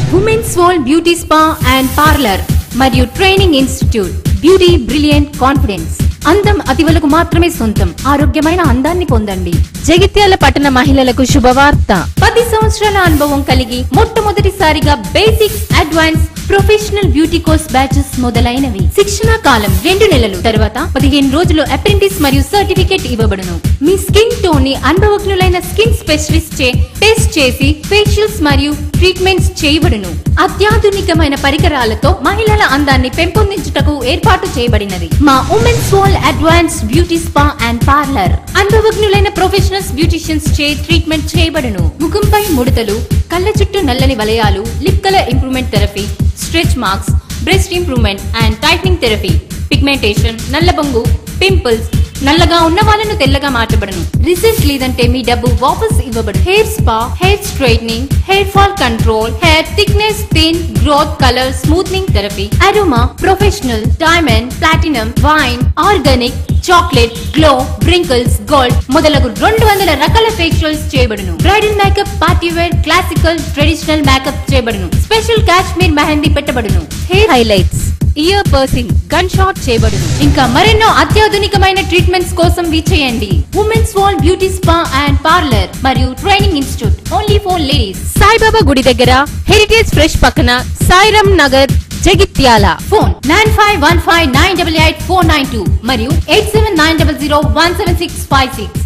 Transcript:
women's world beauty spa and parlour మరియు training institute beauty brilliant confidence అందం అతివలకు మాత్రమే సొంతం ఆరోగ్యమైన అందాన్ని పొందండి జగిత్యాల పట్టణ మహిళలకు శుభవార్త పది సంవత్సరాల అనుభవం కలిగి మొట్టమొదటిసారిగా basics advance professional beauty course batches మొదలైనవి శిక్షణ కాలం రెండు నెలలు తర్వాత పదిహేను రోజులు అప్రెంటిస్ మరియు సర్టిఫికేట్ ఇవ్వబడును మీ స్కిన్ టోన్ ని అనుభవజ్ఞులైన స్కిన్ స్పెషలిస్ట్ చే టెస్ట్ చేసి ఫేషియల్స్ మరియు ట్రీట్మెంట్స్ చేయబడును అత్యాధునికమైన పరికరాలతో మహిళల అందాన్ని పెంపొందించుటకు ఏర్పాటు చేయబడినది మా women's world advance beauty spa and parlour అనుభవజ్ఞులైన ప్రొఫెషనల్స్ బ్యూటిషియన్స్ చే ట్రీట్మెంట్ చేయబడును ముఖంపై ముడతలు కళ్ళ చుట్టూ నల్లని వలయాలు lip colour improvement therapy stretch marks breast improvement and tightening therapy pigmentation నల్లబొంగు పింపుల్స్ నల్లగా ఉన్న వాళ్ళను తెల్లగా మార్చబడను రిజల్ట్ లేదంటే మీ డబ్బు వాపస్ ఇవ్వబడు hair spa hair straightening hair fall control hair thickness thin growth colour smoothening therapy aroma professional diamond platinum wine organic chocolate glow wrinkles gold మొదలగు రెండు వందల రకాల ఫేషియల్స్ చేయబడును bridal makeup party wear classical traditional makeup చేయబడును special Kashmir mehndi పెట్టబడును hair highlights ear piercing gun shot చేయబడును ఇంకా మరెన్నో అత్యాధునికమైన ట్రీట్మెంట్స్ కోసం విచ్చేయండి women's wall beauty spa and parlour మరియు training institute only for ladies Saibaba గుడి దగ్గర హెరిటేజ్ ఫ్రెష్ పక్కన Sairam Nagar Jagtial phone nine five one five nine double eight four nine two మరియు eight seven nine double zero one seven six five six